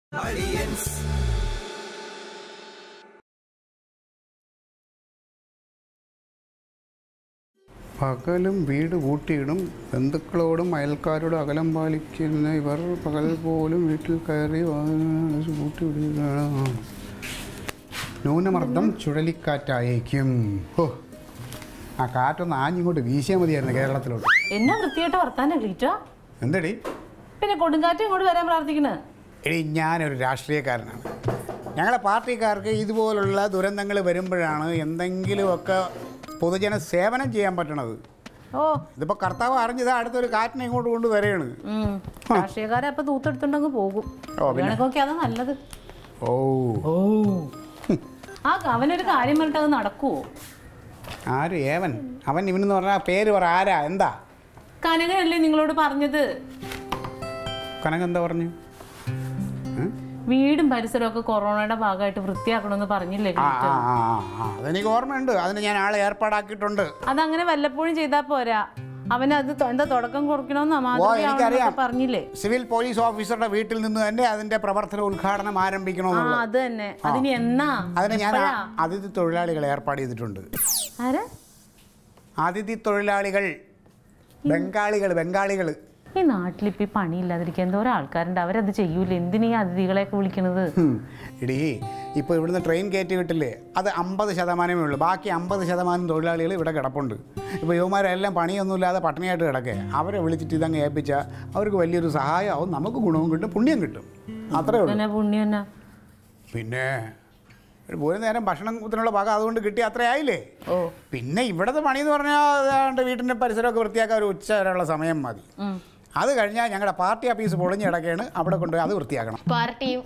പകലും വീട് പൂട്ടിയിടും ബന്ധുക്കളോടും അയൽക്കാരോടും അകലം പാലിക്കുന്ന ഇവർ പകൽ പോലും വീട്ടിൽ കയറി വാതിൽ പൂട്ടിയിടുകയാണ് ന്യൂനമർദ്ദം ചുഴലിക്കാറ്റായേക്കും ഓ ആ കാറ്റൊന്ന് ആഞ്ഞിങ്ങോട്ട് വീശിയാൽ മതിയായിരുന്നു കേരളത്തിലോട്ട് എന്നാ വൃത്തിയായിട്ട് വർത്താനം ക്ലീറ്റോ എന്തടി പിന്നെ കൊടുങ്കാറ്റ് ഇങ്ങോട്ട് വരാൻ പ്രാർത്ഥിക്കണേ എടി ഞാനൊരു രാഷ്ട്രീയക്കാരനാണ് ഞങ്ങളുടെ പാർട്ടിക്കാർക്ക് ഇതുപോലുള്ള ദുരന്തങ്ങൾ വരുമ്പോഴാണ് എന്തെങ്കിലുമൊക്കെ പൊതുജന സേവനം ചെയ്യാൻ പറ്റണത് ഓ ഇതിപ്പോൾ കർത്താവ് അറിഞ്ഞത് അടുത്തൊരു കാറ്റിനെ ഇങ്ങോട്ട് കൊണ്ട് വരികയാണ് ഉം. രാഷ്ട്രീയക്കാരെ അപ്പൊ തൂത്തെടുത്തുണ്ടെങ്കിൽ പോകും ഓ, പിന്നെ? കണക്കൊക്കെ അതാ നല്ലത് ഓ ഓ ആ അവനൊരു കാര്യം പറഞ്ഞിട്ട് അത് നടക്കുവോ ആര് ഏവൻ അവൻ ഇവനെന്ന് പറഞ്ഞാൽ പേര് പറ ആരാ എന്താ കനകനല്ലേ നിങ്ങളോട് പറഞ്ഞത് കനക എന്താ പറഞ്ഞു ഏ? വീടും പരിസരവും ഒക്കെ കൊറോണയുടെ ഭാഗമായിട്ട് വൃത്തിയാക്കണമെന്ന് പറഞ്ഞില്ലേ ആ ക്ലീറ്റോ? ആ ആ ആ അതെനിക്ക് ഓർമ്മയുണ്ട് അതിന് ഞാൻ ആളെ ഏർപ്പാടാക്കിയിട്ടുണ്ട് അതങ്ങനെ വല്ലപ്പോഴും ചെയ്താ പോരാ അവന് അത് തൊ- എന്താ തുടക്കം കുറിക്കണമെന്നോ ഓ എനിക്കറിയാം മാതൃകയാവണമെന്നൊക്കെ പറഞ്ഞില്ലേ സിവിൽ പോലീസ് ഓഫീസറുടെ വീട്ടിൽ നിന്ന് തന്നെ അതിന്റെ പ്രവർത്തന ഉദ്ഘാടനം ആ ആരംഭിക്കണമെന്നുള്ളത് അത് തന്നെ അതിന് എന്നാ അതിന് ഞാൻ എപ്പോഴാ? അതിഥി തൊഴിലാളികളെ ഏർപ്പാട് ചെയ്തിട്ടുണ്ട് ആരാ അതിഥി തൊഴിലാളികൾ ബംഗാളികൾ ബംഗാളികൾ ഈ നാട്ടിലിപ്പോ ഈ പണിയില്ലാതിരിക്കാൻ എന്തോരം ആൾക്കാരുണ്ട് അവരത് ചെയ്യൂല എന്തിനാ ഈ അതിഥികളെയൊക്കെ വിളിക്കണത് ഹും. എടീ ഇപ്പോൾ ഇവിടുന്ന് ട്രെയിൻ കയറ്റി വിട്ടില്ലേ അത് അമ്പത് ശതമാനമേ ഉള്ളൂ ബാക്കി അമ്പത് ശതമാനം തൊഴിലാളികൾ ഇവിടെ കിടപ്പുണ്ട് ഇപ്പോൾ യുവമാരെല്ലാം പണിയൊന്നുമില്ലാതെ പട്ടിണിയായിട്ട് കിടക്കേ അവരെ വിളിച്ചിട്ട് ഇതങ്ങ് ഏൽപ്പിച്ചാൽ അവർക്ക് വലിയൊരു സഹായമാവും നമുക്ക് ഗുണവും കിട്ടും പുണ്യം കിട്ടും അത്രേ ഉള്ളൂ പിന്നെ പുണ്യം എന്നാ പിന്നെ ഒരു ഒരു നേരം ഭക്ഷണത്തിനുള്ള ഭാഗം അതുകൊണ്ട് കിട്ടി അത്രയായില്ലേ ഓ പിന്നെ ഇവിടുത്തെ പണി എന്ന് പറഞ്ഞാൽ അതാണ്ട് വീട്ടിൻ്റെ പരിസരമൊക്കെ വൃത്തിയാക്കാൻ ഒരു ഉച്ച വരെയുള്ള സമയം മതി ഉം. അത് കഴിഞ്ഞാൽ ഞങ്ങളുടെ പാർട്ടി ഓഫീസ് പൊളിഞ്ഞ് കിടക്കുകയാണ് അവിടെ കൊണ്ടുപോയി അത് വൃത്തിയാക്കണം പാർട്ടിയും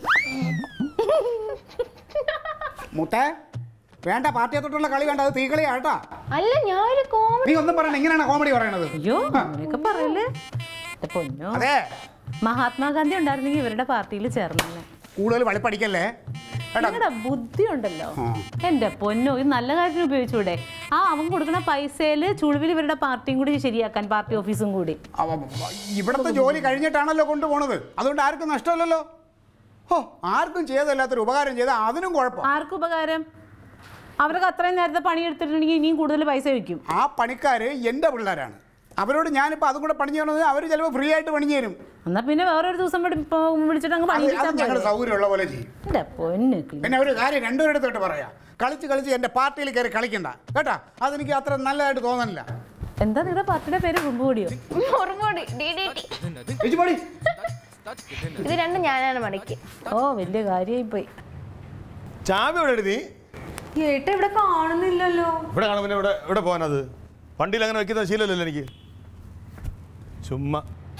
മുത്തേ വേണ്ട പാർട്ടിയെ തൊട്ടുള്ള കളി വേണ്ട അത് തീക്കളിയാ കേട്ടാ അല്ല ഞാനൊരു കോമഡി നീ ഒന്നും പറയണ്ട ഇങ്ങനെയാണ് കോമഡി പറയണത് അയ്യോ അങ്ങനെയൊക്കെ പറയല്ലേ എന്റെ പൊന്നോ അതെ മഹാത്മാഗാന്ധി ഉണ്ടായിരുന്നെങ്കിൽ ഇവരുടെ പാർട്ടിയിൽ ചേർന്നെ കൂടുതൽ വളിപ്പടിക്കല്ലേ കേട്ടോ നിങ്ങളുടെ ബുദ്ധി ഉണ്ടല്ലോ ആ. എന്റെ പൊന്നോ ഇത് നല്ല കാര്യത്തിന് ഉപയോഗിച്ചൂടെ ആ അവൻ കൊടുക്കുന്ന പൈസയില് ചുളിവിൽ ഇവരുടെ പാർട്ടിയും കൂടി ശരിയാക്കാൻ പാർട്ടി ഓഫീസും കൂടി അവ- ഇവിടുത്തെ ജോലി കഴിഞ്ഞിട്ടാണല്ലോ കൊണ്ടുപോണത് അതുകൊണ്ട് ആർക്കും നഷ്ടമല്ലല്ലോ ഓ ആർക്കും ചെയ്തല്ലാത്തൊരു ഉപകാരം ചെയ്താൽ അതിനും കുഴപ്പം ആർക്കും ഉപകാരം അവർക്ക് അത്രയും നേരത്തെ പണി എടുത്തിട്ടുണ്ടെങ്കിൽ ഇനിയും കൂടുതൽ പൈസ വയ്ക്കും ആ പണിക്കാർ എൻ്റെ പിള്ളേരാണ് അവരോട് ഞാനിപ്പോൾ അതും കൂടെ പണി ചെയ്യണത് അവർ ചിലപ്പോൾ ഫ്രീ ആയിട്ട് പണി തരും എന്നാ പിന്നെ വേറൊരു ദിവസം വിളി- ഇപ്പൊ വിളിച്ചിട്ട് അങ്ങ് പണി അത് അത് ഞങ്ങളുടെ സൗകര്യമുള്ള പോലെ ചെയ്യും എന്റെ പൊന്ന് കിളി. പിന്നെ ഒരു കാര്യം രണ്ടുപേരെടുത്തോട്ട് പറയാം കളിച്ച് കളിച്ച് എൻ്റെ പാർട്ടിയിൽ കയറി കളിക്കണ്ട കേട്ടാ അതെനിക്ക് അത്ര നല്ലതായിട്ട് തോന്നുന്നില്ല എന്താ നിങ്ങളുടെ പാർട്ടിയുടെ പേര് കുമ്പുകൂടിയോ മുറുമുടി ഡി ഡി ടി ചേച്ചി പോടി. ഇത് രണ്ടും ഞാനാണ് മടക്കി ഓ വലിയ കാര്യമായി പോയി ചാവി എവിടെ ഇടി നീ ഏട്ട ഇവിടെ കാണുന്നില്ലല്ലോ ഇവിടെ കാണും പിന്നെ ഇവിടെ ഇവിടെ പോകാനത് വണ്ടിയിൽ അങ്ങനെ വെക്കുന്ന ശീലമല്ലല്ലോ എനിക്ക് ചുമ്മാ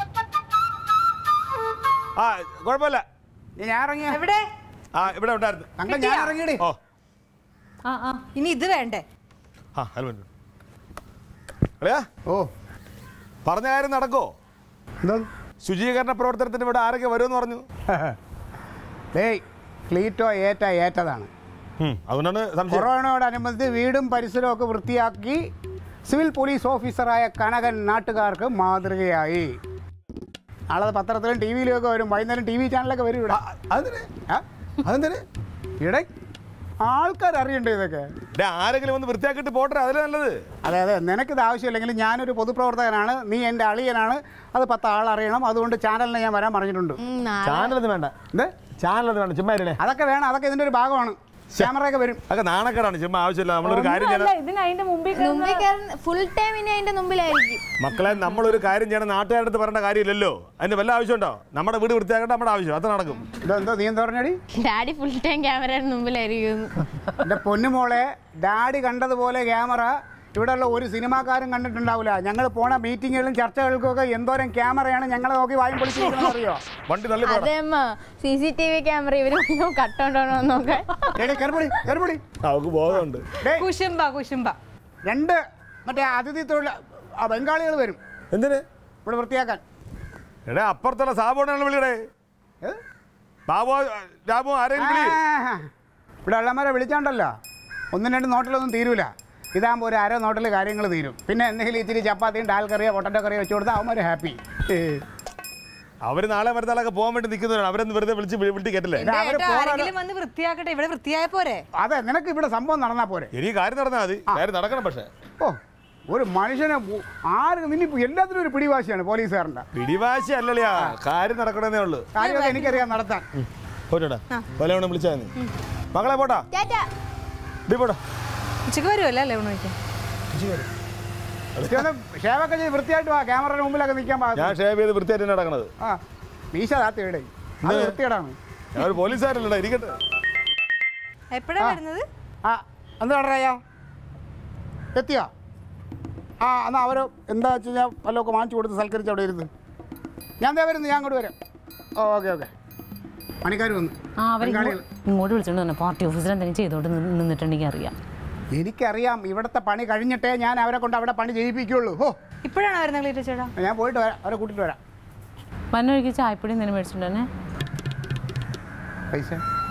ആ കുഴപ്പമില്ല ഞാൻ ഇറങ്ങിയ എവിടെ ആ ഇവിടെ ഉണ്ടായിരുന്നു തങ്ക ഞാൻ ഇറങ്ങിയടി ഓ ആ ആ ഇനി ഇത് വേണ്ടേ ആ ഹെൽമെറ്റ് അളിയാ ഓ പറഞ്ഞ കാര്യം നടക്കോ എന്താ ശുചീകരണ പ്രവർത്തനത്തിന് ഇവിടെ ആരൊക്കെ വരുമെന്ന് പറഞ്ഞു ഡേയ് ക്ലീറ്റോ ഏറ്റ ഏറ്റതാണ് ഉം, അതുകൊണ്ടാണ് സംശയം കൊറോണയോടനുബന്ധിച്ച് വീടും പരിസരവും ഒക്കെ വൃത്തിയാക്കി സിവിൽ പോലീസ് ഓഫീസറായ കനകൻ നാട്ടുകാർക്ക് മാതൃകയായി നാളെ അത് പത്രത്തിലും ടി വിയിലും ഒക്കെ വരും വൈകുന്നേരം ടി വി ചാനലൊക്കെ വരും ഇവിടെ അതെന്തിന് ആ? അതെന്തിന് ഇവിടെ ആൾക്കാർ അറിയണ്ടേ ഇതൊക്കെ ഡേ ആരെങ്കിലും ഒന്ന് വൃത്തിയാക്കിയിട്ട് പോട്ടെ അതല്ലേ നല്ലത് അതെ അതെ നിനക്കിത് ആവശ്യമില്ലെങ്കിൽ ഞാനൊരു പൊതുപ്രവർത്തകനാണ് നീ എൻ്റെ അളിയനാണ് അത് പത്ത് ആൾ അറിയണം അതുകൊണ്ട് ചാനലിന് ഞാൻ വരാൻ പറഞ്ഞിട്ടുണ്ട് ചാനലൊന്നും വേണ്ട എന്ത് ചാനലൊന്നും വേണ്ട ചുമ്മാ ഇരുന്നേ അതൊക്കെ വേണം അതൊക്കെ ഇതിൻ്റെ ഒരു ഭാഗമാണ് ക്യാമറയൊക്കെ വരും അതൊക്കെ നാണക്കേടാണ് ചുമ്മാ ആവശ്യമില്ല നമ്മളൊരു കാര്യം ഒന്നുമല്ല, ചെയ്യണം ഇതിന് അതിന്റെ മുമ്പിൽ മുമ്പിൽ കയറുന്ന ഫുൾ ടൈം ഇനി അതിന്റെ മുമ്പിലായിരിക്കും മക്കളെ നമ്മളൊരു കാര്യം ചെയ്യണം നാട്ടുകാരുടെ അടുത്ത് പറയേണ്ട കാര്യമില്ലല്ലോ അതിന് വല്ല ആവശ്യമുണ്ടോ നമ്മുടെ വീട് വൃത്തിയാക്കേണ്ട നമ്മുടെ ആവശ്യം അത് നടക്കും ഇതെന്തോ നീ എന്താ പറഞ്ഞടി ഡാഡി ഫുൾ ടൈം ക്യാമറയുടെ മുമ്പിലായിരിക്കും എൻ്റെ പൊന്നുമോളെ ഡാഡി കണ്ടതുപോലെ ക്യാമറ ഇവിടെയുള്ള ഒരു സിനിമാക്കാരും കണ്ടിട്ടുണ്ടാവില്ല ഞങ്ങൾ പോണ മീറ്റിങ്ങുകളിലും ചർച്ചകൾക്കൊക്കെ എന്തോരം ക്യാമറയാണ് ഞങ്ങളെ നോക്കി വായും പൊളിച്ചിരിക്കുന്നത് അറിയോ വണ്ടി നല്ല അതെ അമ്മ C C T V camera ഇവര് കട്ടോണ്ടോണോ നോക്കാൻ എടേ കയറിപ്പൊടി കയറിപ്പൊടി അവർക്ക് ബോധമുണ്ട് ഡേയ് കുശുംബ കുശുംബ രണ്ട് മറ്റേ അതിഥി തൊഴിൽ ആ ബംഗാളികൾ വരും എന്തിന് ഇവിടെ വൃത്തിയാക്കാൻ എടാ അപ്പുറത്തുള്ള സാബോണാണ് വിളിയടേ ഏ? ബാബു രാബു ആരെയും വിളി ആ, ഇവിടെ ഉള്ളമാരെ വിളിച്ചാണ്ടല്ലോ ഒന്നും രണ്ടും നോട്ടിലൊന്നും തീരൂല ഇതാകുമ്പോൾ ഒരു അര നോട്ടിൽ കാര്യങ്ങൾ തീരും പിന്നെ എന്തെങ്കിലും ഇച്ചിരി ചപ്പാത്തിയും ഡാൽ കറിയോ പൊട്ടറ്റോ കറിയോ വെച്ച് കൊടുത്താൽ അവന്മാർ ഹാപ്പി അവര് നാളെ മറ്റന്നാളൊക്കെ പോകാൻ വേണ്ടി നിൽക്കുന്നവരാണ് അവരൊന്ന് വെറുതെ വിളിച്ച് വി- വിളിച്ച് കേട്ടില്ലേ എടാ, അവര് ഏട്ടാ, പോകാൻ- ആരെങ്കിലും വന്ന് വൃത്തിയാക്കട്ടെ ഇവിടെ വൃത്തിയായ പോരെ അതെ നിനക്ക് ഇവിടെ സംഭവം നടന്നാ പോരെ ഇനി കാര്യം നടന്നാൽ മതി കാര്യം നടക്കണം പക്ഷേ ഓ ഒരു മനുഷ്യനെ ഉ- ആര് നിന്നിപ്പോ എല്ലാത്തിനും ഒരു പിടിവാശിയാണ് പോലീസുകാരൻ്റെ പിടിവാശി അല്ലല്ലയാ കാര്യം നടക്കണമെന്നേ ഉള്ളൂ കാര്യമൊക്കെ എനിക്കറിയാം നടത്താൻ പോട്ടാ പലവണ്ണം വിളിച്ചാൽ മതി മകളെ പോട്ടാ ടാറ്റ ഡി പോട്ടാ ഉച്ചക്ക് വരുമല്ലോ അല്ലേ ഊണ് കഴിക്കാൻ ഇതൊന്ന് ഷേവൊക്കെ ചെയ്ത് വൃത്തിയായിട്ട് വാ ക്യാമറയുടെ മുമ്പിലൊക്കെ നിൽക്കാൻ പാ ഞാൻ ഷേവ് ചെയ്ത് വൃത്തിയായിട്ട് തന്നെ നടക്കണത് ആ മീശ താത്തി ഇടേ അത് വൃത്തികേടാണ് ഞാൻ ഒരു പോലീസുകാരല്ലടാ ഇരിക്കട്ടെ എപ്പോഴാ വരുന്നത് ആ എന്താ പറയാ എത്തിയോ ആ എന്നാൽ അവർ എന്താ വെച്ച് കഴിഞ്ഞാൽ വല്ലതൊക്കെ വാങ്ങിച്ചു കൊടുത്ത് സൽക്കരിച്ച് അവിടെ ഇരുന്ന് ഞാൻ ദേ വരുന്നു ഞാൻ അങ്ങോട്ട് വരാം ഓ ഓക്കെ ഓക്കെ പണിക്കാർ വന്നു ആ അവർ ബംഗാളികൾ. ഇങ്ങോട്ട് വിളിച്ചോണ്ട് വന്നു പാർട്ടി ഓഫീസിൽ എന്തെങ്കിലും ചെയ്തോണ്ട് നിന്ന് നിന്നിട്ടുണ്ടെങ്കിൽ അറിയാം എനിക്കറിയാം ഇവിടുത്തെ പണി കഴിഞ്ഞിട്ടേ ഞാൻ അവരെ കൊണ്ട് അവിടെ പണി ചെയ്യിപ്പിക്കുള്ളൂ ഓ ഇപ്പോഴാണോ വരുന്നത് ക്ലീറ്റ ചേട്ടാ ഞാൻ പോയിട്ട് വരാം അവരെ കൂട്ടിയിട്ട് വരാം വന്നൊഴുകി ചായപ്പൊടി എന്തെങ്കിലും മേടിച്ചിട്ട് തന്നെ പൈസ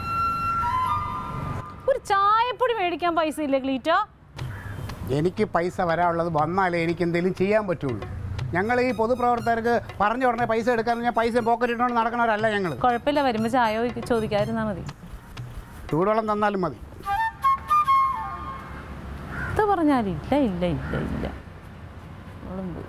ഒരു ചായപ്പൊടി മേടിക്കാൻ പൈസ ഇല്ലേ ക്ലീറ്റോ എനിക്ക് പൈസ വരാനുള്ളത് വന്നാലേ എനിക്ക് എന്തെങ്കിലും ചെയ്യാൻ പറ്റുള്ളൂ ഞങ്ങൾ ഈ പൊതുപ്രവർത്തകർക്ക് പറഞ്ഞ ഉടനെ പൈസ എടുക്കാൻ ഞാൻ പൈസ പോക്കറ്റ് ഇട്ടുകൊണ്ട് നടക്കണവരല്ല ഞങ്ങൾ കുഴപ്പമില്ല വരുമ്പോൾ ചായ ചോദിക്ക- ചോദിക്കാതിരുന്നാ മതി ചൂടുവെള്ളം തന്നാലും മതി ഇത് പറഞ്ഞാലില്ല ഇല്ല ഇല്ല ഇല്ല അവളും പോയി.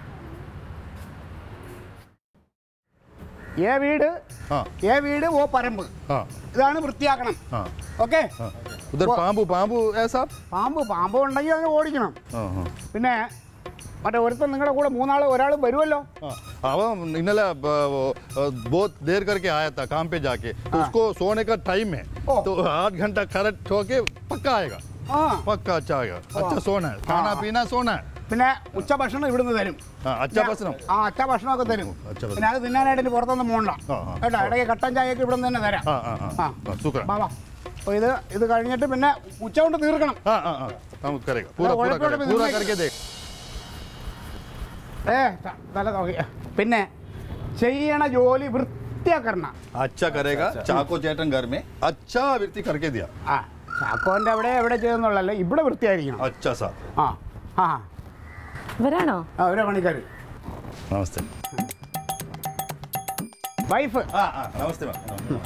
ഏ വീട് हाँ ഏ വീട് ഓ പരമ്പ് हाँ ഇതാണ് വൃത്തിയാക്കണം हाँ ഓക്കെ हाँ उधर पाम्बू पाम्बू है साहब പാമ്പ് പാമ്പ് ഉണ്ടെങ്കിൽ അതിനെ ഓടിക്കണം हाँ हाँ പിന്നെ മറ്റേ ഒരുത്തൻ നിങ്ങളുടെ കൂടെ മൂന്നാൾ ഒരാൾ വരുമല്ലോ हाँ अब इन्हें बहुत देर करके आया था काम पे जाके तो उसको सोने का टाइम है ओ। तो आठ घंटा करेक्ट होके पक्का आएगा ആ पक्का अच्छा आएगा अच्छा सोना है खाना पीना सोना है പിന്നെ ഉച്ചഭക്ഷണം ഇവിടുന്ന് തരും हाँ अच्छा भक्षण ആ അച്ഛ ഭക്ഷണമൊക്കെ തരും അച്ഛ ഭക്ഷണം. പിന്നെ അത് തിന്നാനായിട്ട് ഇനി പുറത്തൊന്നും പോകണ്ട ആ, ആ. കേട്ടോ ഇടയ്ക്ക് കട്ടൻ ചായയൊക്കെ ഇവിടെ നിന്ന് തന്നെ തരാം हाँ हाँ हाँ ആ. हाँ, शुक्र വാ വാ അപ്പോൾ ഇത് ഇത് കഴിഞ്ഞിട്ട് പിന്നെ ഉച്ച കൊണ്ട് തീർക്കണം हाँ हाँ हाँ हम करेगा पूरा अरे, पूरा वड़े- करेगा वड़े- पूरा वड़े- करके देख ഏ ത- തല നോക്കി പിന്നെ ചെയ്യണ ജോലി വൃത്തിയാക്കണം अच्छा करेगा चाको चेटन घर में अच्छा वृत्ति करके दिया ആ ചാക്കോൻ്റെ അവിടെ എവിടെ ചെയ്യുന്നുള്ളല്ലോ ഇവിടെ വൃത്തിയായിരിക്കണം अच्छा साहब ആ ആ ഇവരാണോ ആ ഒരേ പണിക്കാർ नमस्ते വൈഫ് हाँ हाँ नमस्ते मैम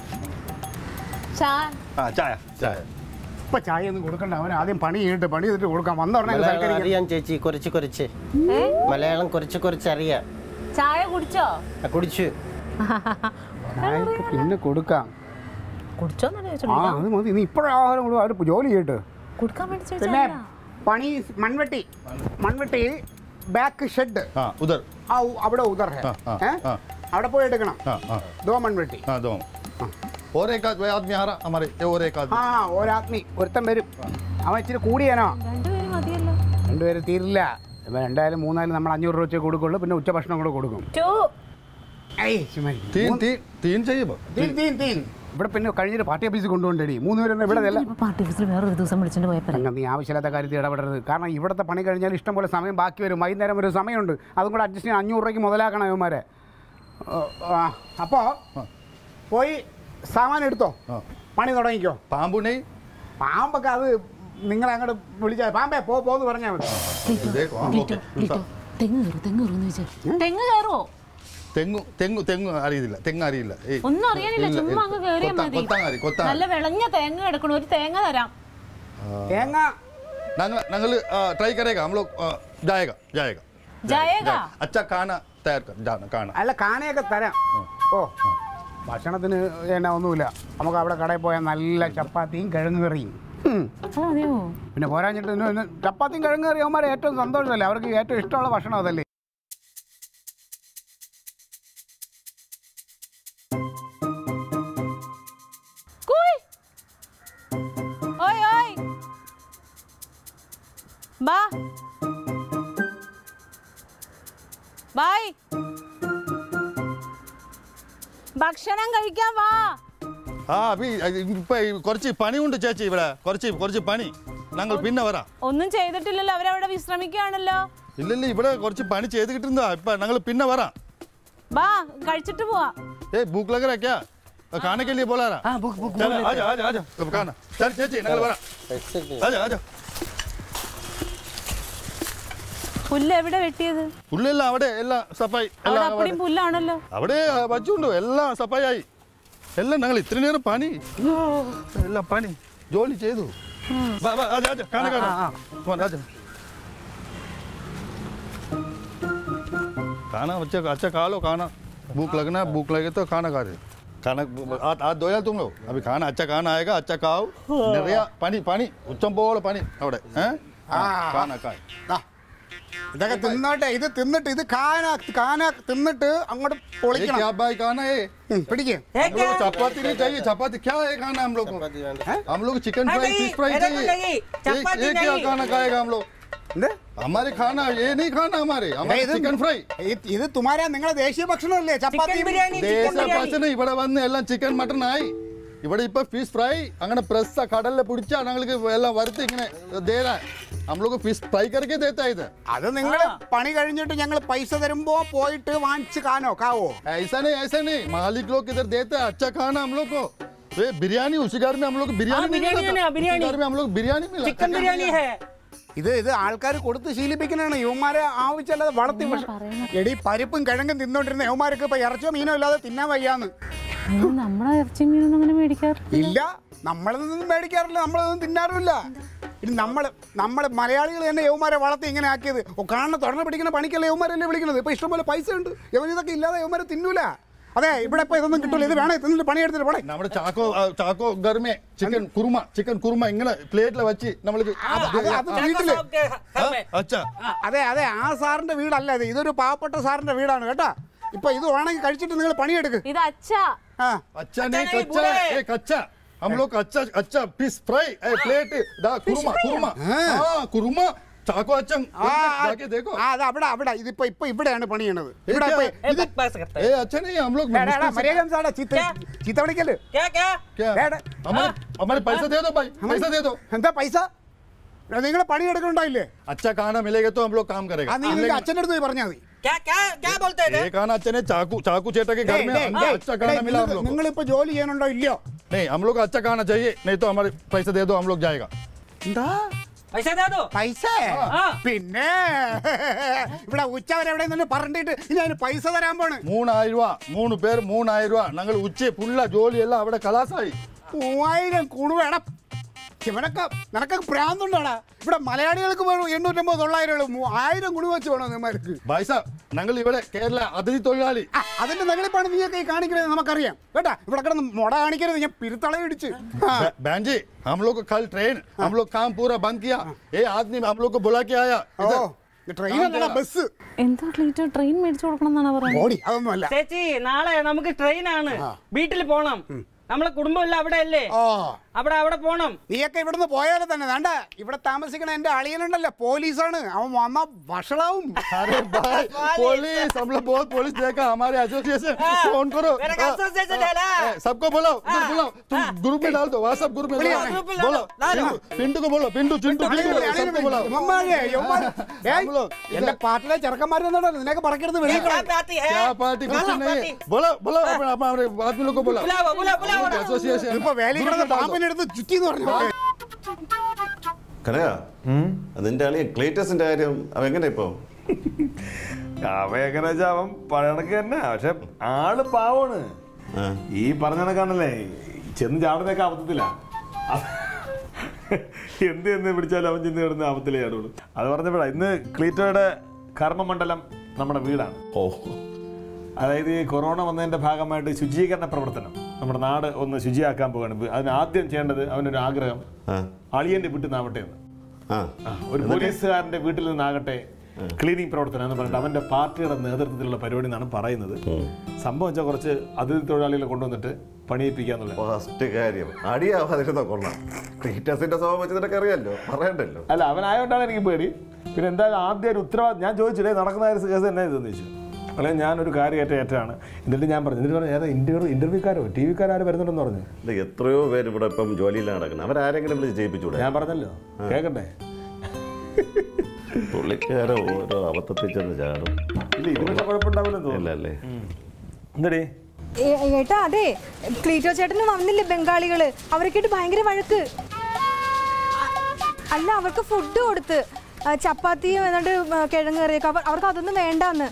हाँ चाय चाय ഇപ്പൊ ചായ ഒന്നും കൊടുക്കണ്ട അവൻ ആദ്യം പണി ചെയ്തിട്ട് പണി ചെയ്തിട്ട് കൊടുക്കാം വന്ന ഉടനെ അങ്ങ് മലയാളം സൽക്കരിക്കാം അറിയാം ചേച്ചി കുറച്ച് കുറച്ച് മലയാളം കുറച്ച് കുറച്ച് അറിയാം ചായ കുടിച്ചോ ആ, കുടിച്ചു ചായക്ക് പിന്നെ കൊടുക്കാം കുടിച്ചോന്നല്ലേ ആ ചോദിച്ചോളൂ അത് മതി നീ ഇപ്പോഴും ആഹാരം കൊടുക്കും അവർ ജോലി ചെയ്തിട്ട് കൊടുക്കാൻ വേണ്ടി പിന്നെ ചോദിച്ചാ പണി മൺവെട്ടി മൺവെട്ടി ബാക്ക് ഷെഡ് हाँ उधर ആ ഉ- അവിടെ ഉദർ ഹെ ആ, ആ, ഏ? ആ. അവിടെ പോയി എടുക്കണം हाँ हाँ ദോ മൺവെട്ടി हाँ दो और एक आद- आदमी आ रहा हमारे ये और एक आदमी ആ ഒരാത്മി ഒരുത്തൻ വരും അവൻ ഇച്ചിരി കൂടിയാനോ രണ്ടുപേരും മതിയല്ലോ രണ്ടുപേര് തീരില്ല ഇവൻ രണ്ടായാലും മൂന്നായാലും നമ്മൾ അഞ്ഞൂറ് രൂപ വെച്ചേ കൊടുക്കുള്ളൂ പിന്നെ ഉച്ചഭക്ഷണം കൂടെ കൊടുക്കും ടു ഏയ് ചുമ്മാ ഇരി. तीन മൂന്ന്- तीन तीन चाहिए बस തീൻ തീൻ തീൻ ഇവിടെ പിന്നെ കഴിഞ്ഞൊരു പാർട്ടി ഓഫീസിൽ കൊണ്ടുപോകണ്ടേടി മൂന്ന് പേരൊന്നും ഇവിടെ അല്ല ഇപ്പൊ പാർട്ടി ഓഫീസിൽ വേറൊരു ദിവസം വിളിച്ചോണ്ട് പോയപ്പോ അങ്ങനെ നീ ആവശ്യമില്ലാത്ത കാര്യത്തിൽ ഇടപെടരുത് കാരണം ഇവിടുത്തെ പണി കഴിഞ്ഞാൽ ഇഷ്ടം പോലെ സമയം ബാക്കി വരും വൈകുന്നേരം ഒരു സമയമുണ്ട് അതും കൂടെ അഡ്ജസ്റ്റ് ചെയ്യാൻ അഞ്ഞൂറ് രൂപയ്ക്ക് മുതലാക്കണം ഇവന്മാരെ അപ്പോൾ പോയി സാമാനം എടുത്തോ ആ. പണി തുടങ്ങിക്കോ पाम्बू नहीं പാമ്പൊക്കെ അത് നിങ്ങൾ അങ്ങോട്ട് വിളിച്ചാൽ പാമ്പേ പോ പോന്ന് പറഞ്ഞാൽ മതി देखो हाँ, ക്ലീറ്റോ ओके ക്ലീറ്റോ തെങ്ങ് കയറും തെങ്ങ് കയറും ചോദിച്ചു തെങ്ങ് കയറുമോ തെങ്ങു തെങ്ങു തെങ്ങു അറിയില്ല തെങ്ങ് അറിയില്ല ഏയ്. ഒന്നും അറിയാനില്ല ഇല്ല, ചുമ്മാ അങ്ങ് കയറിയാ കൊത്താൻ- മതി കൊത്താൻ അറി കൊത്താൻ നല്ല വിളഞ്ഞ തേങ്ങ കിടക്കണു ഒരു തേങ്ങ തരാം തേങ്ങ ഞങ്ങൾ ഞങ്ങൾ ട്രൈ കരേगा हम लोग आ, जाएगा जाएगा ജയക अच्छा खाना तैयार कर जाना खाना അല്ല കാണയൊക്കെ തരാം ഓ ഭക്ഷണത്തിന് എന്നാ ഒന്നുമില്ല നമുക്ക് അവിടെ കടയിൽ പോയാൽ നല്ല ചപ്പാത്തിയും കിഴങ്ങ് കറിയും ഉം. അതെയോ പിന്നെ പോരാഞ്ഞിട്ട് ഇന്ന് ഇന്ന് ചപ്പാത്തിയും കിഴങ്ങ് കറിയും അവന്മാരെ ഏറ്റവും സന്തോഷമല്ലേ അവർക്ക് ഏറ്റവും ഇഷ്ടമുള്ള ഭക്ഷണം അതല്ലേ കൂയ് ഓയ് ഓയ് ബാ ബായ് ഭക്ഷണം കഴിക്കാൻ വാ ആ അഭി ഇപ്പൊ ഈ കുറച്ച് പണിയുണ്ട് ചേച്ചി ഇവിടെ കുറച്ച് കുറച്ച് പണി ഞങ്ങൾ പിന്നെ വരാം ഒന്നും ചെയ്തിട്ടില്ലല്ലോ അവരവിടെ വിശ്രമിക്കുകയാണല്ലോ ഇല്ലല്ല ഇവിടെ കുറച്ച് പണി ചെയ്ത് കിട്ടുന്നതാ ഇപ്പൊ ഞങ്ങൾ പിന്നെ വരാം വാ കഴിച്ചിട്ട് പോവാ ഏ ഭൂക്ക് ലग रहा क्या खाने के लिए बोला रहा हाँ बुक बुक चल आजा आजा आजा अब खाना चल ചേച്ചി ഞങ്ങൾ വരാം ऐसे नहीं आजा आजा പുല്ല് എവിടെ വെട്ടിയത് പുല്ലെല്ലാം അവിടെ എല്ലാം സഫായി അവിടെ എല്ലാം അപ്പടിയും പുല്ലാണല്ലോ അവിടെ വച്ചുണ്ടോ എല്ലാം സഫായി ആയി എല്ലാം ഞങ്ങൾ ഇത്ര നേരം പണി എല്ലാം പണി ജോലി ചെയ്തു വാ, വാ, ആജാ, ആജാ, കാണാ, കാണാ. വാ, ആജാ. खाना अच्छा अच्छा खा लो खाना भूख लगना भूख लगे तो खाना खा रहे खाना आज आज दो यार तुम लोग अभी खाना अच्छा खाना आएगा अच्छा खाओ निरया पानी पानी ഉച്ചം പോലെ പണി അവിടെ ഏ കാന കായ് ദാ, ഇതൊക്കെ തിന്നോട്ടെ ഇത് തിന്നിട്ട് ഇത് കാന കാന തിന്നിട്ട് അങ്ങോട്ട് ये പൊളിക്കണം क्या भाई खाना है പിടിക്കേ हम लोग को चपाती नहीं चाहिए चपाती क्या है खाना हम लोग को हम लोग चिकन फ्राई फिश फ्राई चाहिए एक एक क्या खाना खाएगा हम लोग എന്ത് हमारे खाना ये नहीं खाना हमारे हमारे ഇത് चिकन फ्राई ഇത് ഇത് തുമാരാ നിങ്ങളെ ദേശീയ ഭക്ഷണമല്ലേ ചപ്പാത്തി ദേശ ഭക്ഷണം ഇവിടെ വന്ന് എല്ലാം ചിക്കൻ മട്ടൺ ആയി ഇവിടെ ഇപ്പൊ ഫിഷ് ഫ്രൈ അങ്ങനെ പ്രസ് കടലിൽ പിടിച്ചാ ഞങ്ങൾക്ക് എല്ലാം വറുത്ത് ഇങ്ങനെ ദേരാ നമ്മളൊക്കെ ഫിഷ് ഫ്രൈ കറിക്ക് ദേത്താ ഇത് അത് നിങ്ങൾ പണി കഴിഞ്ഞിട്ട് ഞങ്ങൾ പൈസ തരുമ്പോ പോയിട്ട് വാങ്ങിച്ച് കാനോ കാവോ ऐसा नहीं ऐसा नहीं मालिक लोग इधर देते हैं अच्छा खाना हम लोग को वे बिरयानी उसी घर में हम लोग बिरयानी हाँ, नहीं बिरयानी मिला है ना, था। बिरयानी। उसी घर में हम लोग बिरयानी मिला चिकन बिरयानी है ഇത് ഇത് ആൾക്കാർ കൊടുത്ത് ശീലിപ്പിക്കണാണ് യുവമാരെ ആവശ്യമല്ലാതെ വളർത്തി വിഷ- എടി പരിപ്പും കിഴങ്ങും തിന്നോണ്ടിരുന്ന യുവമാർക്ക് ഇപ്പൊ ഇറച്ചിയോ മീനോ ഇല്ലാതെ തിന്നാൻ വയ്യാന്ന് അയ്യോ, നമ്മളെ ഇറച്ചി മീനൊന്നും അങ്ങനെ മേടിക്കാറ് ഇല്ല നമ്മളതൊന്നും മേടിക്കാറില്ല നമ്മളതൊന്നും തിന്നാറുമില്ല ഇനി നമ്മൾ നമ്മൾ മലയാളികൾ തന്നെ യവന്മാരെ വളർത്തി ഇങ്ങനെ ആക്കിയത് ഓ കാണുന്ന തുറന്ന് പിടിക്കുന്ന പണിക്കല്ല യവന്മാരല്ലേ വിളിക്കുന്നത് ഇപ്പൊ ഇഷ്ടംപോലെ പൈസ ഉണ്ട് യവൻ ഇതൊക്കെ ഇല്ലാതെ യവന്മാരെ തിന്നൂല അതെ ഇവിടെ ഇപ്പൊ ഇതൊന്നും കിട്ടൂല ഇത് വേണേ തിന്നിട്ട് പണിയെടുത്തിട്ട് പോണേ നമ്മുടെ ചാക്കോ ആ, ചാക്കോ घर में ചിക്കൻ കുറുമ ചിക്കൻ കുറുമ ഇങ്ങനെ പ്ലേറ്റിൽ വെച്ച് നമ്മൾക്ക് അത് അത് അത് चाचा വീട്ടില് साहब के घर में അച്ഛാ അതെ അതെ ആ സാറിന്റെ വീടല്ല ഇത് ഇതൊരു പാവപ്പെട്ട സാറിന്റെ വീടാണ് കേട്ടാ ഇപ്പൊ ഇത് വേണമെങ്കിൽ കഴിച്ചിട്ട് നിങ്ങൾ പണിയെടുക്ക് ഇത് അച്ഛാ ആ अच्छा नहीं नहीं, कच्चा बुरे। ए कच्चा हम लोग अच्छा अच्छा फिश फ्राई ए प्लेट दा कुरुमा कुरुमा हाँ कुरुमा चाको अच्छा ആ, जाके देखो ആ അത് അവിടെ അവിടെ ഇതിപ്പോ ഇപ്പൊ ഇവിടെയാണ് പണി ചെയ്യണത് ഇവിടെ ഇത് ഇപ്പൊ ए, बक- बक सकता है ए अच्छा नहीं हम लोग എടാ, എടാ, मुश्किल से- മര്യാദ സാടാ ചീത്ത ചീത്ത വിളിക്കല് क्या क्या क्या എടാ, हमारे हमारे पैसा दे दो भाई पैसा दे दो എന്താ പൈസ നിങ്ങൾ പണിയെടുക്കണ്ടായില്ലേ अच्छा खाना मिलेगा तो हम लोग काम ആ करेगा നീ നിന്റെ അച്ഛൻ്റെ അടുത്ത് പോയി പറഞ്ഞാൽ മതി क्या क्या क्या बोलते थे ये खाना अच्छा नहीं चाकू चाकू चेटा के घर में हमको अच्छा खाना मिला हम लोग को। നിങ്ങളിപ്പോ ജോലി ചെയ്യണുണ്ടോ ഇല്ലയോ नहीं हम लोग को अच्छा खाना चाहिए नहीं तो हमारे पैसा दे दो हम लोग जाएगा എന്താ पैसा दे दो പൈസ ആ. പിന്നെ ഇവിടെ ഉച്ചവരെ എവിടെ നിന്ന് പറഞ്ഞിട്ട് ഇനി അതിന് പൈസ തരാൻ പോണ് മൂന്നായിരം രൂപ മൂന്ന് പേർ മൂന്നായിരം രൂപ ഞങ്ങൾ ഉച്ച ഫുള്ള ജോലിയെല്ലാം അവിടെ കലാസായി മൂവായിരം കുണുവേടാ ഇവനൊക്കെ നിനക്കൊക്കെ പ്രാന്തുണ്ടാടാ ഇവിടെ മലയാളികൾക്ക് വേണം എണ്ണൂറ്റമ്പത് തൊള്ളായിരം ഉള്ളൂ മൂ- ആയിരം കുണു വെച്ച് വേണം നിന്മാർക്ക് ഭായ് സാബ് ഞങ്ങൾ ഇവിടെ കേരള അതിഥി തൊഴിലാളി ആ, അതിന്റെ നെകളിപ്പാണ് നീയൊക്കെ ഈ കാണിക്കുന്നത് നമുക്കറിയാം കേട്ടാ ഇവിടെ കിടന്ന് മുട കാണിക്കരുത് ഞാൻ പിരുത്തളയിടിച്ച് ആ. ब- बहन जी हम लोग को कल ट्रेन हम लोग काम पूरा बंद किया ये आदमी हम लोग को बुला के आया ഓ इधर ട്രെയിൻ അല്ലടാ ബസ് എന്താ ക്ലീറ്റോ ട്രെയിൻ മേടിച്ചു കൊടുക്കണം എന്നാണ് പറയുന്നത് ഓടി അതൊന്നുമല്ല ചേച്ചി നാളെ നമുക്ക് ട്രെയിൻ ആണ് വീട്ടിൽ പോണം നമ്മളെ കുടുംബം അവിടെ അല്ലേ ഓ അവിടെ അവിടെ പോണം നീയൊക്കെ ഇവിടുന്ന് പോയാലും തന്നെ വേണ്ട ഇവിടെ താമസിക്കണ എന്റെ അളിയനുണ്ടല്ലോ പോലീസാണ് അവൻ വന്ന വഷളാവും अरे भाई पुलिस हम लोग बहुत पुलिस देखा हमारे एसोसिएशन फोन करो मेरा हाँ, association हाँ, है ना? हाँ, सबको बोलो इधर बोलो तुम ग्रुप में डाल दो व्हाट्सएप ग्रुप में बोलिए, डालो। ग्रुप में डालो, बोलो डालो। पिंटू- पिंटू को बोलो पिंटू चिंटू पिंटू सबको बोलो ഇവന്മാരെ, ഇവന്മാര്. ഏയ്, हम लोग എന്റെ പാട്ടിലെ ചെറുക്കന്മാർ നിനക്ക് പറക്കരുത് വെളിയിൽ क्या കളയും. पार्टी है क्या पार्टी कुछ क्या नहीं पार्टी? है बोलो बोलो अपने अपने हमारे आदमी लोग को बोलो बुलाओ बुलाओ बुलाओ एसोसिएशन ഇപ്പൊ വേലി കിടന്ന് പാമ്പിനെ എടുത്ത് ചുറ്റി എന്ന് പറഞ്ഞു കനക അതിന്റെ അളിയൻ ക്ലേറ്റസിന്റെ കാര്യം അവ എങ്ങനെ ഇപ്പൊ അവ എങ്ങനെ വെച്ചാൽ അവൻ പഴണക്ക് തന്നെ പക്ഷെ ആള് പാവാണ് ആ. ഈ പറഞ്ഞ കണക്കാണല്ലേ ചെന്ന് ചാടുന്നൊക്കെ അബദ്ധത്തിലാ എന്ത് എന്ന് പിടിച്ചാലും അവൻ ചെന്ന് കിടന്ന് അബദ്ധത്തിലേ ചാടുള്ളൂ അത് പറഞ്ഞപ്പോഴാ ഇന്ന് ക്ലീറ്റോയുടെ കർമ്മമണ്ഡലം നമ്മുടെ വീടാണ് ഓ അതായത് ഈ കൊറോണ വന്നതിന്റെ ഭാഗമായിട്ട് ശുചീകരണ പ്രവർത്തനം നമ്മുടെ നാട് ഒന്ന് ശുചിയാക്കാൻ പോവുകയാണ് അതിന് ആദ്യം ചെയ്യേണ്ടത് അവനൊരു ആഗ്രഹം ആ അളിയന്റെ വീട്ടിൽ നിന്നാവട്ടെ എന്ന് ആ ആ, ഒരു പോലീസുകാരന്റെ വീട്ടിൽ നിന്നാകട്ടെ ക്ലീനിങ് പ്രവർത്തനം എന്ന് പറഞ്ഞിട്ട് അവന്റെ പാർട്ടിയുടെ നേതൃത്വത്തിലുള്ള പരിപാടി എന്നാണ് പറയുന്നത് സംഭവം വെച്ചാൽ കുറച്ച് അതിഥി തൊഴിലാളികളെ കൊണ്ടുവന്നിട്ട് പണിയിപ്പിക്കാന്നുള്ളത് ഫസ്റ്റ് കാര്യം അടിയാവാതിരുന്ന കൊള്ളാം ക്ലേറ്റസിന്റെ സ്വഭാവം വെച്ച് നിനക്ക് അറിയാലോ പറയണ്ടല്ലോ അല്ല അവനായോണ്ടാണ് എനിക്ക് പേടി പിന്നെ എന്തായാലും ആദ്യം ഒരു ഉത്തരവാദിത്വം ഞാൻ ചോദിച്ചില്ലേ നടക്കുന്ന ഒരു കേസ് തന്നെ ഇതെന്ന് ചോദിച്ചു അല്ലെങ്കിൽ ഞാനൊരു കാര്യമായിട്ട് ഏറ്റാണ് എന്നിട്ട് ഞാൻ പറഞ്ഞു എന്നിട്ട് പറഞ്ഞു ഏതാ ഇന്റർവ്യൂ ഇന്റർവ്യൂക്കാരോ ടി വിക്കാരും വരുന്നുണ്ടെന്ന് പറഞ്ഞു ഇത് എത്രയോ പേര് ഇവിടെ ഇപ്പം ജോലിയിലാണ് നടക്കുന്നത് അവരാരെങ്കിലും വിളിച്ച് ചെയ്യിപ്പിച്ചൂടെ ഞാൻ പറഞ്ഞല്ലോ കേൾക്കട്ടെ പുള്ളിക്കാരോ ഓരോ അബദ്ധത്തിൽ ചെന്ന് ചാടും ഇല്ല ഇത് പക്ഷെ കുഴപ്പമുണ്ടാവില്ലെന്ന് ഇല്ല തോന്നുന്നു അല്ലേ എന്തടി ഏ- ഏട്ടാ അതെ ക്ലീറ്റോ ചേട്ടന് വന്നില്ലേ ബംഗാളികള് അവർക്കിട്ട് ഭയങ്കര വഴക്ക് അല്ല അവർക്ക് ഫുഡ് കൊടുത്ത് ആ, ചപ്പാത്തിയും എന്നിട്ട് ആ, കിഴങ്ങ് കറിയൊക്കെ അവർ അവർക്ക് അതൊന്നും വേണ്ടാന്ന്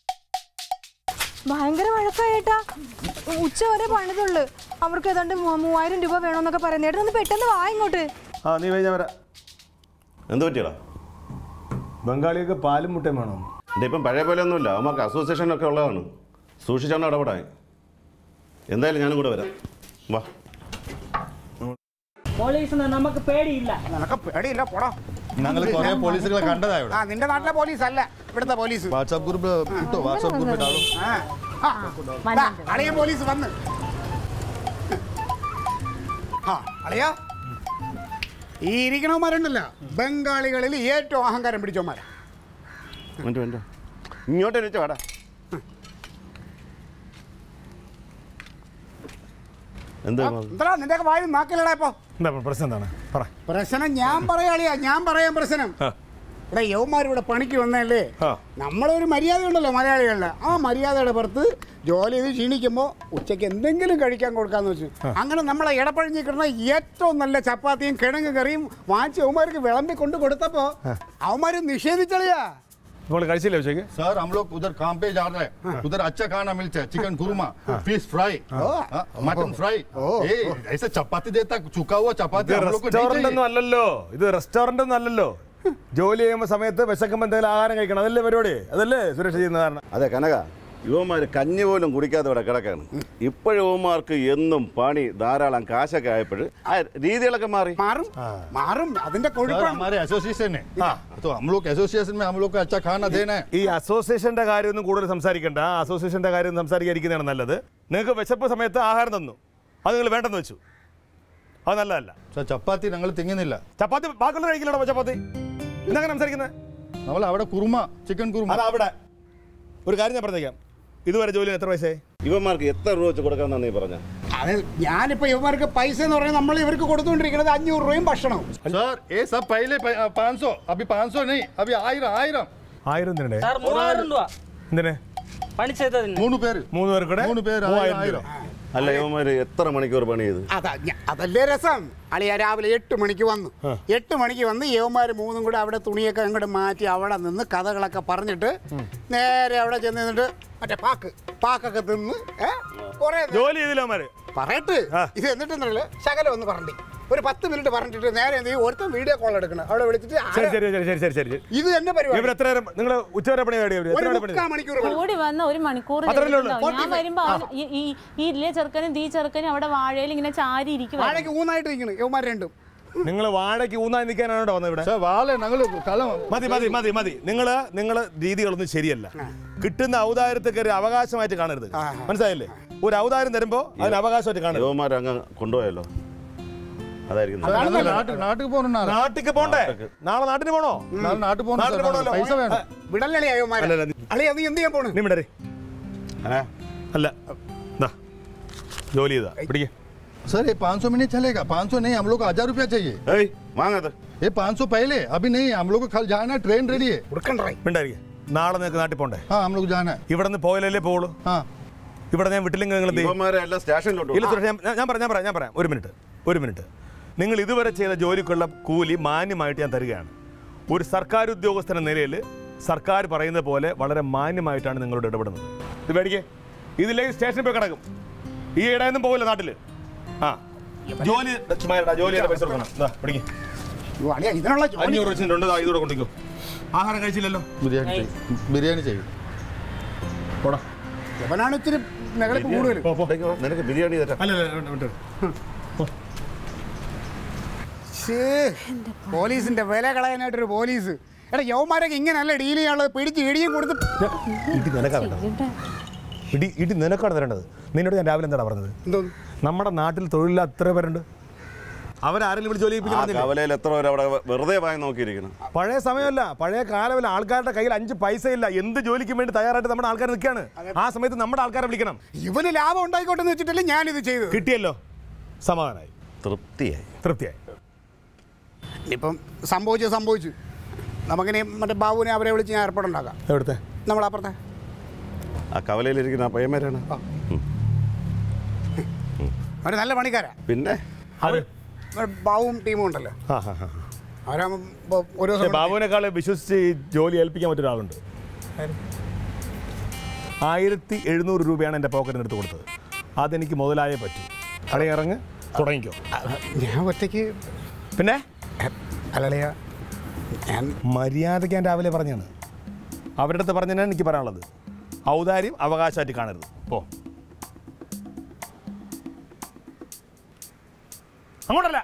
ഭയങ്കര വഴക്കായിട്ടാ ഉച്ച വരെ പണിതുള്ളു അവർക്ക് ഏതാണ്ട് മൂ- മൂവായിരം രൂപ വേണമെന്നൊക്കെ പറയുന്നത് ഏട്ടാ ഒന്ന് പെട്ടെന്ന് വാ ഇങ്ങോട്ട് ആ നീ കഴിഞ്ഞാൽ വരാം എന്ത് പറ്റിയടാ ബംഗാളിയൊക്കെ പാലും മുട്ടയും വേണം എൻ്റെ ഇപ്പം പഴയ പോലെ ഒന്നുമില്ല അവന്മാർക്ക് അസോസിയേഷനൊക്കെ ഉള്ളതാണ് സൂക്ഷിച്ചാണ് ഇടപെടാൻ എന്തായാലും ഞാനും കൂടെ വരാം വാ പോലീസിന് നമുക്ക് പേടിയില്ല നിനക്ക് പേടിയില്ല പോടാ ഞങ്ങൾ കുറെ പോലീസുകളെ കണ്ടതാ ഇവിടെ ആ നിന്റെ നാട്ടിലെ പോലീസ് അല്ല ഇവിടുത്തെ പോലീസ് വാട്സാപ്പ് ഗ്രൂപ്പ് ഇട്ടോ വാട്സാപ്പ് ഗ്രൂപ്പ് ഇടാളോ ആ. ആ. ദാ, അളിയൻ പോലീസ് വന്ന് ആ അളിയാ ഈ ഇരിക്കണവന്മാരുണ്ടല്ലോ ബംഗാളികളിൽ ഏറ്റവും അഹങ്കാരം പിടിച്ചവന്മാരാ വേണ്ട വേണ്ട ഇങ്ങോട്ട് എണീറ്റ് വാടാ എന്താ എന്താ നിന്റെ വായു നാക്കിലടാ ഇപ്പൊ എന്താ പ്രശ്നം എന്താണ് പറ പ്രശ്നം ഞാൻ പറയാളിയാ ഞാൻ പറയാൻ പ്രശ്നം ഇവിടെ യവന്മാർ ഇവിടെ പണിക്ക് വന്നല്ലേ ആ. നമ്മളൊരു മര്യാദ ഉണ്ടല്ലോ മലയാളികളുടെ ആ മര്യാദയുടെ പുറത്ത് ജോലി ചെയ്ത് ക്ഷീണിക്കുമ്പോൾ ഉച്ചയ്ക്ക് എന്തെങ്കിലും കഴിക്കാൻ കൊടുക്കാന്ന് വെച്ചു അങ്ങനെ നമ്മളെ ഇടപഴഞ്ഞി കിടന്ന ഏറ്റവും നല്ല ചപ്പാത്തിയും കിഴങ്ങ് കറിയും വാങ്ങിച്ച് അവന്മാർക്ക് വിളമ്പി കൊണ്ട് കൊടുത്തപ്പോൾ അവന്മാർ നിഷേധിച്ചളിയാ ഇപ്പോൾ കഴിച്ചില്ലേ ഉച്ചയ്ക്ക് सर हम लोग उधर काम पे जा रहे हैं उधर अच्छा खाना मिलता है chicken kurma fish fry mutton fry ए ऐसे चपाती देता चुका हुआ चपाती ഇത് हम लोग को नहीं റെസ്റ്റോറന്റ് चाहिए ഒന്നും അല്ലല്ലോ ഇത് റെസ്റ്റോറന്റ് ഒന്നും അല്ലല്ലോ ജോലി ചെയ്യുമ്പോൾ സമയത്ത് വിശക്കുമ്പോൾ എന്തെങ്കിലും ആഹാരം കഴിക്കണം അതല്ലേ പരിപാടി അതല്ലേ സുരക്ഷ ചെയ്യുന്ന കാരണം അതെ കനക യുവമാർ കഞ്ഞി പോലും കുടിക്കാതെ ഇവിടെ കിടക്കാണ് ഇപ്പോഴും യുവമാർക്ക് എന്നും പണി ധാരാളം കാശൊക്കെ ആയപ്പോൾ ആ രീതികളൊക്കെ മാറി മാറും മാറും അതിന്റെ सर കൊഴുപ്പാണ് हमारे एसोसिएशन है तो हम लोग एसोसिएशन में हम लोग को अच्छा खाना देना है ഈ അസോസിയേഷന്റെ കാര്യമൊന്നും കൂടുതൽ സംസാരിക്കണ്ട ആ അസോസിയേഷന്റെ കാര്യം സംസാരിക്കാതിരിക്കുന്നതാണ് നല്ലത് നിങ്ങൾക്ക് വിശപ്പ് സമയത്ത് ആഹാരം തന്നു അത് നിങ്ങൾ വേണ്ടെന്ന് വെച്ചു അത് നല്ലതല്ല സർ ചപ്പാത്തി ഞങ്ങൾ തിങ്ങുന്നില്ല ചപ്പാത്തി ബാക്കിയുള്ള കഴിക്കില്ലടോ ചപ്പാത്തി എന്നങ്ങനെ സംസാരിക്കുന്നത് നമ്മൾ അവിടെ കുറുമ ചിക്കൻ കുറുമ അത് അവിടെ ഒരു കാര്യം ഞാൻ പറഞ്ഞേക്കാം ഇതുവരെ ജോലി എത്ര വയസ്സായി യുവമാർക്ക് എത്ര രൂപ വെച്ച് കൊടുക്കാമെന്നാണ് നീ പറഞ്ഞ അത് ഞാനിപ്പോ ഇവന്മാർക്ക് പൈസ എന്ന് പറഞ്ഞാൽ നമ്മൾ ഇവർക്ക് കൊടുത്തുകൊണ്ടിരിക്കുന്നത് അഞ്ഞൂറ് രൂപയും ഭക്ഷണവും सर ये सब पहले पाँच सौ अभी पाँच सौ नहीं अभी आयरम आयरम ആയിരം എന്തിനെ സാർ മൂവായിരം രൂപ എന്തിനെ പണി ചെയ്തതിന് മൂന്ന് പേര് മൂന്ന് പേർക്ക് കൂടെ മൂന്ന് പേര് മൂവായിരം ആയിരം രൂപ. അല്ല യുവമാർ എത്ര മണിക്കൂർ പണി ചെയ്ത് അതാ ഞ- അതല്ലേ രസം അളിയ രാവിലെ എട്ട് മണിക്ക് വന്നു എട്ട് മണിക്ക് വന്ന് യവന്മാർ മൂന്നും കൂടെ അവിടെ തുണിയൊക്കെ അങ്ങോട്ട് മാറ്റി അവിടെ നിന്ന് കഥകളൊക്കെ പറഞ്ഞിട്ട് നേരെ അവിടെ ചെന്ന് നിന്നിട്ട് മറ്റേ പാക്ക് പാക്കൊക്കെ തിന്ന് ഏ കുറേ നേ- ജോലി ചെയ്തില്ല അവന്മാര് പറയട്ട് ഇത് എന്നിട്ടെന്നല്ലേ ശകലം ഒന്ന് പറഞ്ഞി ഒരു പത്ത് മിനിറ്റ് പറഞ്ഞിട്ട് നേരെ എന്ത് ചെയ്യും ഒരുത്തൻ വീഡിയോ കോൾ എടുക്കണം അവിടെ വിളിച്ചിട്ട് ശരി ആരാ- ശരി ശരി ശരി ശരി ശരി ഇത് എന്നെ പരിപാടി ഇവർ എത്ര നേരം നിങ്ങൾ ഉച്ചവരെ പണി നേടി ഒരു എത്ര നേരം പണി മുക്കാൽ മണിക്കൂർ പണി. കൂടി വന്ന ഒരു മണിക്കൂർ അത്രയല്ലേ ഉള്ളൂ? കഴിഞ്ഞിട്ടുണ്ടാവും. ഞാൻ വരുമ്പോ അവൻ- ഈ- ഈ ഈ ഇല്ലേ ചെറുക്കനും തീ ചെറുക്കനും അവിടെ വാഴയിൽ ഇങ്ങനെ ചാരി ഇരിക്കും വാഴയ്ക്ക് ഊന്നായിട്ട് നിൽക്കുന്നു യവന്മാർ രണ്ടും നിങ്ങൾ വാഴയ്ക്ക് ഊന്നായി നിൽക്കാനാണ് കേട്ടോ വന്നത് ഇവിടെ സർ വാളെ ഞങ്ങൾ കലം മതി മതി മതി മതി നിങ്ങൾ നിങ്ങൾ രീതികളൊന്നും ശരിയല്ല കിട്ടുന്ന ഔദാര്യത്തെ കയറി അവകാശമായിട്ട് കാണരുത് മനസ്സിലായില്ലേ ഒരു ഔദാര്യം തരുമ്പോ അതിന് അവകാശമായിട്ട് കാണരുത് യുവമാർ അങ്ങ് കൊണ്ടുപോയല്ലോ അതായിരിക്കും സർ, നല്ലത്. ഞങ്ങൾ നാട്ടിൽ നാട്ടിൽ പോകണം നാളെ നാട്ടിക്ക് പോണ്ടേ നാളെ നാട്ടിന് പോണോ നാളെ നാട്ടിൽ പോകണം നാട്ടിൽ സർ പോണല്ലോ. പൈസ വേണം വിടലളിയാ യവന്മാർ അല്ലല്ല, അളിയ നീ എന്ത് ചെയ്യാൻ പോണു നീ മിണ്ടരെ ഏ? അല്ല ദാ, ജോലി ചെയ്താ പിടിക്കേ सर ये पाँच सौ में नहीं चलेगा पाँच सौ नहीं हम लोग को हजार रुपया चाहिए ഏയ് വാങ്ങത് ये पाँच सौ पहले अभी नहीं हम लोग को कल जाना ट्रेन रेडी है കൊടുക്കണ്ടേ മിണ്ടായിരിക്കും നാളെ നിങ്ങൾക്ക് നാട്ടിൽ പോണ്ടേ हाँ हम लोग जाना है ഇവിടെ നിന്ന് പോയാലല്ലേ പോവുള്ളൂ हाँ ഇവിടെ ഞാൻ വിട്ടില്ലെങ്കിൽ നിങ്ങൾ എന്ത് ചെയ്യും? യുവമാരെ എല്ലാം സ്റ്റേഷനിലോട്ട് ഇല്ല സുരേഷ് ഞാൻ ഞാൻ പറയാം ഞാൻ പറയാം ഞാൻ പറയാം ഒരു മിനിറ്റ് ഒരു മിനിറ്റ് നിങ്ങൾ ഇതുവരെ ചെയ്ത ജോലിക്കുള്ള കൂലി മാന്യമായിട്ട് ഞാൻ തരികയാണ് ഒരു സർക്കാർ ഉദ്യോഗസ്ഥൻ എന്ന നിലയിൽ സർക്കാർ പറയുന്നത് പോലെ വളരെ മാന്യമായിട്ടാണ് നിങ്ങളോട് ഇടപെടുന്നത് ഇത് മേടിക്കേ ഇതിലേക്ക് സ്റ്റേഷനിൽ പോയി കിടക്കും ഈ ഇടയൊന്നും പോകില്ല നാട്ടിൽ ആ ജോലി ചുമ്മാ ജോലിയുടെ പൈസ കൊടുക്കണം ഇതാ പിടിക്ക് യ്യോ, അളിയാ ഇതിനുള്ള ജോലി അഞ്ഞൂറ് വെച്ചിട്ടുണ്ട് ദാ ഇതോടെ കൊണ്ടിരിക്കും ആഹാരം കഴിച്ചില്ലല്ലോ बिरयानी चाहिए बिरयानी चाहिए പോടാ ഇവനാണ് ഇത്തിരി നെകളിപ്പ് കൂടുതൽ പോ പോ നിനക്ക് ബിരിയാണി തരാം അല്ല അല്ല വേണ്ട, വേണ്ട. ശ്ശേ, പോലീസിന്റെ വില കളയാനായിട്ടൊരു പോലീസ് എടാ യവന്മാരൊക്കെ ഇങ്ങനല്ല ഡീൽ ചെയ്യാനുള്ളത് പിടിച്ച് ഇടിയും കൊടുത്ത് ഇടി നിനക്കാണ് വേണ്ടത്. ഇടി ഇടി നിനക്കാണ് തരേണ്ടത് നിന്നോട് ഞാൻ രാവിലെ എന്താണ് പറഞ്ഞത് എന്തോന്ന് നമ്മുടെ നാട്ടിൽ തൊഴിലില്ല അത്ര പേരുണ്ട് അവരാരെങ്കിലും ഇവിടെ ജോലി ആ ചെയ്യിപ്പിക്കുന്നില്ല കവലയിൽ എത്ര പേര് അവിടെ വെറുതെ വായി നോക്കിയിരിക്കണം പഴയ സമയമല്ല പഴയ കാലമല്ല ആൾക്കാരുടെ കയ്യിൽ അഞ്ച് പൈസ ഇല്ല എന്ത് ജോലിക്കും വേണ്ടി തയ്യാറായിട്ട് നമ്മുടെ ആൾക്കാർ നിൽക്കുകയാണ് ആ സമയത്ത് നമ്മുടെ ആൾക്കാരെ വിളിക്കണം ഇവന് ലാഭം ഉണ്ടായിക്കോട്ടെ എന്ന് വെച്ചിട്ടല്ലേ ഞാനിത് ചെയ്തത് കിട്ടിയല്ലോ സമാധാനമായി തൃപ്തിയായി തൃപ്തിയായി ഇപ്പം സംഭവിച്ചു സംഭവിച്ചു നമുക്കിനി മറ്റേ ബാബുവിനെ അവരെ വിളിച്ച് ഞാൻ ഏർപ്പാടുണ്ടാക്കാം എവിടുത്തെ നമ്മളപ്പുറത്തെ ആ കവലയിലിരിക്കുന്ന ആ പയ്യന്മാരാണ് അവർ നല്ല പണിക്കാരാ പിന്നെ ആര്? ഒരു ബാബുവും ടീമും ഉണ്ടല്ലോ ആ ഹാ ഹാ അവരാകുമ്പോൾ ഒരു പക്ഷേ ദിവസം ബാബുവിനേക്കാൾ വിശ്വസിച്ച് ഈ ജോലി ഏൽപ്പിക്കാൻ പറ്റിയ ഒരാളുണ്ട് ആയിരത്തി എഴുന്നൂറ് രൂപയാണ് എൻ്റെ പോക്കറ്റിന് എടുത്ത് കൊടുത്തത് അതെനിക്ക് മുതലായേ പറ്റൂ കടയിൽ ഇറങ്ങ് തുടങ്ങിക്കോ ഞാൻ ഒറ്റയ്ക്ക് പിന്നെ അല്ലളിയ ഞാൻ മര്യാദയ്ക്ക് ഞാൻ രാവിലെ പറഞ്ഞാണ് അവരുടെ അടുത്ത് പറഞ്ഞാണ് എനിക്ക് പറയാനുള്ളത് ഔദാര്യം അവകാശമായിട്ട് കാണരുത് പോ അങ്ങോട്ടല്ല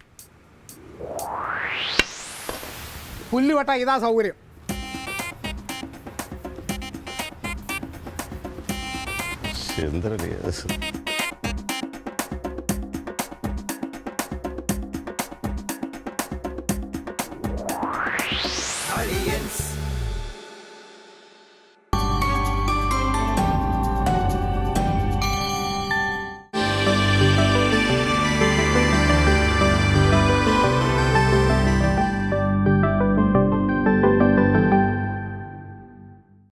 പുല്ലുവട്ട ഇതാ സൗകര്യം എന്തരല്ലേ